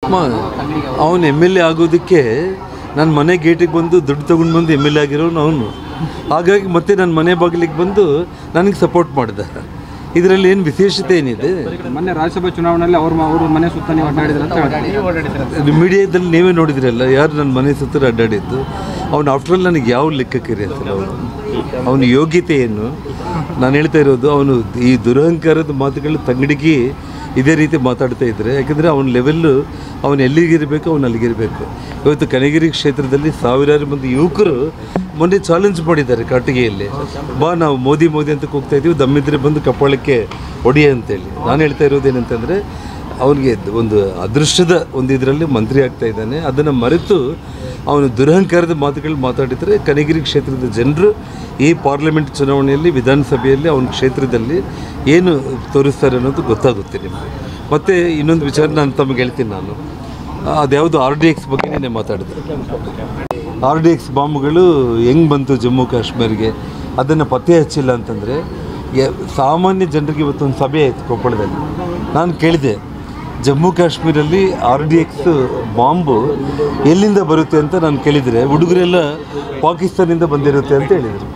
ಅವನು M L A ಆಗೋದಕ್ಕೆ ನನ್ನ ಮನೆ ಗೇಟಿಗೆ ಬಂದು ದುಡ್ಡು ತೊಗೊಂಡು ಬಂದು ಎಮ್ ಎಲ್ ಎ ಆಗಿರೋನು ಅವನು ಹಾಗಾಗಿ ಮತ್ತೆ ನನ್ನ ಮನೆ ಬಾಗಿಲಿಗೆ ಬಂದು ನನಗೆ ಸಪೋರ್ಟ್ ಮಾಡಿದ ಇದರಲ್ಲಿ ಏನು ವಿಶೇಷತೆ ಏನಿದೆ ಮೊನ್ನೆ ರಾಜ್ಯಸಭಾ ಚುನಾವಣೆಯಲ್ಲಿ ಅವ್ರ ಅವ್ರ ಮನೆ ಸುತ್ತ ನೀವು ಅಡ್ಡಾಡಿದ್ರೆ ಅಂತ ಹೇಳ್ತಾರೆ. ಮೀಡಿಯಾದಲ್ಲಿ ನೀವೇ ನೋಡಿದ್ರಲ್ಲ ಯಾರು ನನ್ನ ಮನೆ ಸುತ್ತ ಅಡ್ಡಾಡಿದ್ದು ಅವನು ಆಫ್ಟರ್ ನನಗೆ ಯಾವ ಲೆಕ್ಕಕ್ಕೆ ಅಸಲ್ಲ ಅವನು ಅವನ ಯೋಗ್ಯತೆ ಏನು ನಾನು ಹೇಳ್ತಾ ಇರೋದು ಅವನು ಈ ದುರಹಂಕಾರದ ಮಾತುಗಳು ತಂಗಡಿಗೆ ಇದೇ ರೀತಿ ಮಾತಾಡ್ತಾ ಇದ್ದರೆ ಯಾಕಂದರೆ ಅವನ ಲೆವೆಲ್ಲು ಅವನು ಎಲ್ಲಿಗಿರಬೇಕು ಅವನು ಅಲ್ಲಿಗಿರಬೇಕು ಇವತ್ತು ಕನಗಿರಿ ಕ್ಷೇತ್ರದಲ್ಲಿ ಸಾವಿರಾರು ಮಂದಿ ಯುವಕರು ಮೊನ್ನೆ ಚಾಲೆಂಜ್ ಮಾಡಿದ್ದಾರೆ ಕಾಟಿಗೆಯಲ್ಲಿ ಬಾ ನಾವು ಮೋದಿ ಮೋದಿ ಅಂತ ಕೂಗ್ತಾ ಇದ್ದೀವಿ ದಮ್ಮಿದ್ರೆ ಬಂದು ಕಪ್ಪಾಳಕ್ಕೆ ಹೊಡಿ ಅಂತೇಳಿ ನಾನು ಹೇಳ್ತಾ ಇರೋದು ಏನಂತಂದರೆ ಅವನಿಗೆ ಒಂದು ಅದೃಷ್ಟದ ಒಂದು ಇದರಲ್ಲಿ ಮಂತ್ರಿ ಆಗ್ತಾ ಇದ್ದಾನೆ ಅದನ್ನು ಮರೆತು ಅವನು ದುರಹಂಕಾರದ ಮಾತುಗಳು ಮಾತಾಡಿದರೆ ಕನಗಿರಿ ಕ್ಷೇತ್ರದ ಜನರು ಈ ಪಾರ್ಲಿಮೆಂಟ್ ಚುನಾವಣೆಯಲ್ಲಿ ವಿಧಾನಸಭೆಯಲ್ಲಿ ಅವನ ಕ್ಷೇತ್ರದಲ್ಲಿ ಏನು ತೋರಿಸ್ತಾರೆ ಅನ್ನೋದು ಗೊತ್ತಾಗುತ್ತೆ ನಿಮಗೆ ಮತ್ತು ಇನ್ನೊಂದು ವಿಚಾರ ನಾನು ತಮಗೆ ಹೇಳ್ತೀನಿ ನಾನು ಅದ್ಯಾವುದು ಆರ್ ಡಿ ಎಕ್ಸ್ ಬಗ್ಗೆ ನಿನ್ನೆ ಮಾತಾಡಿದೆ ಆರ್ ಡಿ ಎಕ್ಸ್ ಬಾಂಬ್ಗಳು ಹೆಂಗೆ ಬಂತು ಜಮ್ಮು ಕಾಶ್ಮೀರ್ಗೆ ಅದನ್ನು ಪತ್ತೆ ಹಚ್ಚಿಲ್ಲ ಅಂತಂದರೆ ಸಾಮಾನ್ಯ ಜನರಿಗೆ ಇವತ್ತೊಂದು ಸಭೆ ಆಯಿತು ಕೊಪ್ಪಳದಲ್ಲಿ ನಾನು ಕೇಳಿದೆ ಜಮ್ಮು ಕಾಶ್ಮೀರಲ್ಲಿ ಆರ್ ಡಿ ಎಕ್ಸ್ ಬಾಂಬು ಎಲ್ಲಿಂದ ಬರುತ್ತೆ ಅಂತ ನಾನು ಕೇಳಿದರೆ ಹುಡುಗರೆಲ್ಲ ಪಾಕಿಸ್ತಾನದಿಂದ ಬಂದಿರುತ್ತೆ ಅಂತ ಹೇಳಿದರು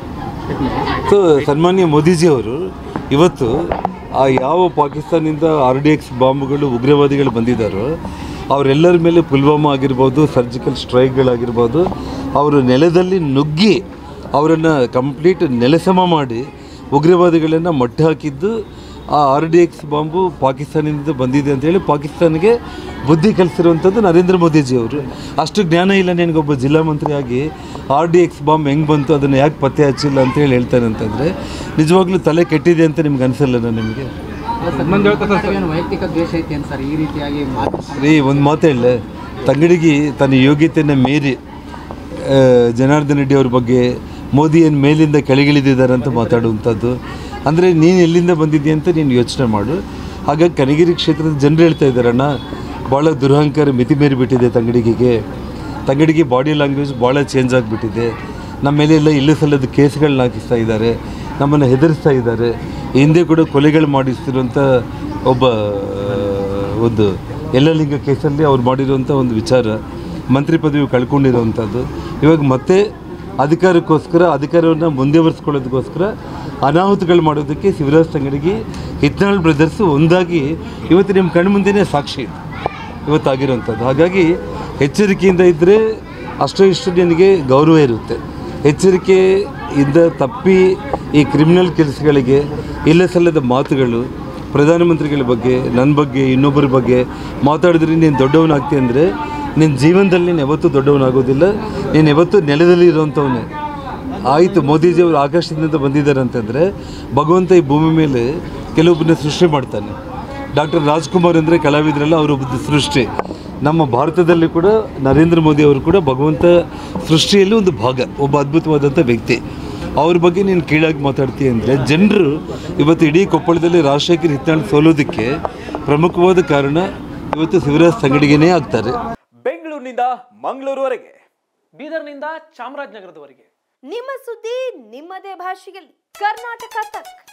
ಸೊ ಸನ್ಮಾನ್ಯ ಮೋದಿಜಿ ಅವರು ಇವತ್ತು ಆ ಯಾವ ಪಾಕಿಸ್ತಾನದಿಂದ ಆರ್ ಡಿ ಎಕ್ಸ್ ಬಾಂಬ್ಗಳು ಉಗ್ರವಾದಿಗಳು ಬಂದಿದ್ದಾರೋ ಅವರೆಲ್ಲರ ಮೇಲೆ ಪುಲ್ವಾಮಾ ಆಗಿರ್ಬೋದು ಸರ್ಜಿಕಲ್ ಸ್ಟ್ರೈಕ್ಗಳಾಗಿರ್ಬೋದು ಅವರು ನೆಲದಲ್ಲಿ ನುಗ್ಗಿ ಅವರನ್ನು ಕಂಪ್ಲೀಟ್ ನೆಲಸಮ ಮಾಡಿ ಉಗ್ರವಾದಿಗಳನ್ನು ಮಟ್ಟ ಹಾಕಿದ್ದು ಆ ಆರ್ ಡಿ ಎಕ್ಸ್ ಬಾಂಬು ಪಾಕಿಸ್ತಾನದಿಂದ ಬಂದಿದೆ ಅಂತೇಳಿ ಪಾಕಿಸ್ತಾನಿಗೆ ಬುದ್ಧಿ ಕಲಿಸಿರುವಂಥದ್ದು ನರೇಂದ್ರ ಮೋದಿಜಿ ಅವರು ಅಷ್ಟು ಜ್ಞಾನ ಇಲ್ಲ ನಿನಗೊಬ್ಬ ಜಿಲ್ಲಾ ಮಂತ್ರಿಯಾಗಿ ಆರ್ ಡಿ ಎಕ್ಸ್ ಬಾಂಬ್ ಹೆಂಗೆ ಬಂತು ಅದನ್ನು ಯಾಕೆ ಪತ್ತೆ ಹಚ್ಚಿಲ್ಲ ಅಂತೇಳಿ ಹೇಳ್ತಾನೆ ಅಂತಂದರೆ ನಿಜವಾಗ್ಲೂ ತಲೆ ಕೆಟ್ಟಿದೆ ಅಂತ ನಿಮ್ಗೆ ಅನಿಸಲ್ಲ ನಿಮಗೆ ಇನ್ನೊಂದು ಹೇಳ್ತಾ ಸರ್ ಏನು ವೈಯಕ್ತಿಕ ದ್ವೇಷ ಐತೆ ಅಂತ ಸರ್ ಈ ರೀತಿಯಾಗಿ ಮಾತು ರೀ ಒಂದು ಮಾತೇ ಇಲ್ಲ ತಂಗಡಿಗೆ ತನ್ನ ಯೋಗ್ಯತೆಯನ್ನು ಮೀರಿ ಆ, ಜನಾರ್ದನ್ ರೆಡ್ಡಿ ಅವ್ರ ಬಗ್ಗೆ ಮೋದಿ ಏನು ಮೇಲಿಂದ ಕೆಳಗಿಳಿದಿದ್ದಾರೆ ಅಂತ ಮಾತಾಡುವಂಥದ್ದು ಅಂದರೆ ನೀನು ಎಲ್ಲಿಂದ ಬಂದಿದ್ದೀಯ ಅಂತ ನೀನು ಯೋಚನೆ ಮಾಡು ಹಾಗಾಗಿ ಕನಗಿರಿ ಕ್ಷೇತ್ರದ ಜನರು ಹೇಳ್ತಾ ಇದ್ದಾರಣ್ಣ ಭಾಳ ದುರಹಂಕಾರ ಮಿತಿ ಮೀರಿ ಬಿಟ್ಟಿದೆ ತಂಗಡಿಗೆಗೆ ತಂಗಡಿಗೆ ಬಾಡಿ ಲ್ಯಾಂಗ್ವೇಜ್ ಭಾಳ ಚೇಂಜ್ ಆಗಿಬಿಟ್ಟಿದೆ ನಮ್ಮ ಮೇಲೆ ಎಲ್ಲ ಇಲ್ಲ ಸಲ್ಲದ ಕೇಸ್ಗಳನ್ನ ಹಾಕಿಸ್ತಾ ಇದ್ದಾರೆ ನಮ್ಮನ್ನು ಹೆದರಿಸ್ತಾ ಇದ್ದಾರೆ ಹಿಂದೆ ಕೂಡ ಕೊಲೆಗಳು ಮಾಡಿಸ್ತಿರುವಂಥ ಒಬ್ಬ ಆ, ಒಂದು ಎಲ್ಲಲಿಂಗ ಕೇಸಲ್ಲಿ ಅವ್ರು ಮಾಡಿರುವಂಥ ಒಂದು ವಿಚಾರ ಮಂತ್ರಿ ಪದವಿ ಕಳ್ಕೊಂಡಿರುವಂಥದ್ದು ಇವಾಗ ಮತ್ತೆ ಅಧಿಕಾರಕ್ಕೋಸ್ಕರ ಅಧಿಕಾರವನ್ನು ಮುಂದುವರಿಸ್ಕೊಳ್ಳೋದಕ್ಕೋಸ್ಕರ ಅನಾಹುತಗಳು ಮಾಡೋದಕ್ಕೆ ಶಿವರಾಜ್ ತಂಗಡಿಗೆ ಹಿತ್ನಾಳ್ ಬ್ರದರ್ಸ್ ಒಂದಾಗಿ ಇವತ್ತು ನಿಮ್ಮ ಕಣ್ಮುಂದೆನೇ ಸಾಕ್ಷಿ ಇದೆ ಇವತ್ತಾಗಿರೋವಂಥದ್ದು ಹಾಗಾಗಿ ಎಚ್ಚರಿಕೆಯಿಂದ ಇದ್ದರೆ ಅಷ್ಟೋ ಇಷ್ಟು ನಿನಗೆ ಗೌರವ ಇರುತ್ತೆ ಎಚ್ಚರಿಕೆಯಿಂದ ತಪ್ಪಿ ಈ ಕ್ರಿಮಿನಲ್ ಕೆಲಸಗಳಿಗೆ ಇಲ್ಲ ಸಲ್ಲದ ಮಾತುಗಳು ಪ್ರಧಾನಮಂತ್ರಿಗಳ ಬಗ್ಗೆ ನನ್ನ ಬಗ್ಗೆ ಇನ್ನೊಬ್ಬರ ಬಗ್ಗೆ ಮಾತಾಡಿದ್ರೆ ನೀನು ದೊಡ್ಡವನಾಗ್ತಿ ಅಂದರೆ ನಿನ್ನ ಜೀವನದಲ್ಲಿ ನೀನು ಯಾವತ್ತೂ ದೊಡ್ಡವನಾಗೋದಿಲ್ಲ ನೀನು ಯಾವತ್ತೂ ನೆಲದಲ್ಲಿ ಇರೋವಂಥವನೇ ಆಯಿತು ಮೋದಿಜಿಯವರು ಆಕಾಶದಿಂದ ಬಂದಿದ್ದಾರೆ ಅಂತಂದರೆ ಭಗವಂತ ಈ ಭೂಮಿ ಮೇಲೆ ಕೆಲವೊಬ್ಬರನ್ನ ಸೃಷ್ಟಿ ಮಾಡ್ತಾನೆ ಡಾಕ್ಟರ್ ರಾಜ್ಕುಮಾರ್ ಅಂದರೆ ಕಲಾವಿದರಲ್ಲ ಅವರೊಬ್ಬ ಸೃಷ್ಟಿ ನಮ್ಮ ಭಾರತದಲ್ಲಿ ಕೂಡ ನರೇಂದ್ರ ಮೋದಿ ಅವರು ಕೂಡ ಭಗವಂತ ಸೃಷ್ಟಿಯಲ್ಲಿ ಒಂದು ಭಾಗ ಒಬ್ಬ ಅದ್ಭುತವಾದಂಥ ವ್ಯಕ್ತಿ ಅವ್ರ ಬಗ್ಗೆ ನೀನು ಕೀಳಾಗಿ ಮಾತಾಡ್ತೀಯ ಅಂದರೆ ಜನರು ಇವತ್ತು ಇಡೀ ಕೊಪ್ಪಳದಲ್ಲಿ ರಾಜಶೇಖರ್ ಹಿತ್ನಾಳ್ ಸೋಲೋದಕ್ಕೆ ಪ್ರಮುಖವಾದ ಕಾರಣ ಇವತ್ತು ಶಿವರಾಜ್ ಸಂಗಡಿಗೆನೇ ಆಗ್ತಾರೆ ಬೆಂಗಳೂರಿನಿಂದ ಮಂಗಳೂರುವರೆಗೆ ಬೀದರ್ನಿಂದ ಚಾಮರಾಜನಗರದವರೆಗೆ ನಿಮ್ಮ ಸುದ್ದಿ ನಿಮ್ಮದೇ ಭಾಷೆಯಲ್ಲಿ ಕರ್ನಾಟಕ ತಕ್